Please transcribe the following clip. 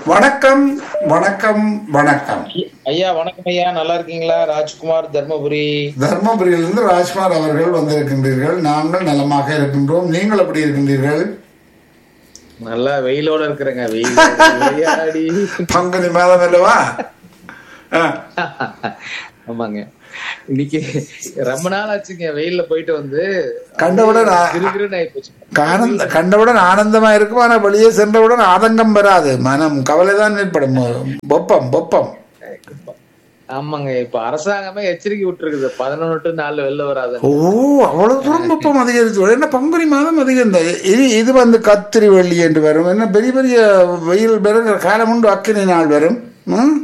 வணக்கம் வணக்கம் வணக்கம் ஐயா வணக்கம் ஐயா நல்லா இருக்கீங்களா ராஜ்குமார் தர்மபுரி தர்மபுரியிலிருந்து ராஜ்குமார் அவர்கள் வந்திருக்கின்றீர்கள் நாங்கள் நலமாக இருக்கின்றோம் நீங்கள் எப்படி இருக்கின்றீர்கள் நல்லா வெயிலோட இருக்கிறேங்க வெயில் விளையாடி பங்குனி மாதம் அல்லவா ஆ, ஆமாங்க இன்னைக்கு ரொம்ப நாள் ஆச்சுங்க வெயில்ல போயிட்டு வந்து கண்டவுடன் ஆ- கிருகிருன்னு ஆயிப்போச்சு ஆனந்த கண்டவுடன் ஆனந்தமா இருக்கும் ஆனா வெளியே சென்றவுடன் ஆதங்கம் வராது மனம் கவலைதான் ஏற்படும் பொப்பம் பொப்பம் ஆமாங்க இப்ப அரசாங்கமே எச்சரிக்கை விட்டுருக்குது பதினொன்னு டு நாலு வெளில வராது ஓ அவ்வளவு தூரம் வெப்பம் அதிகரித்து என்ன பங்குனி மாதம் அதிகம் தான் இது இது வந்து கத்திரி வெள்ளி என்று வரும் என்ன பெரிய பெரிய வெயில் பெருங்கிற காலம் உண்டு அக்கினி நாள் வரும் ம்?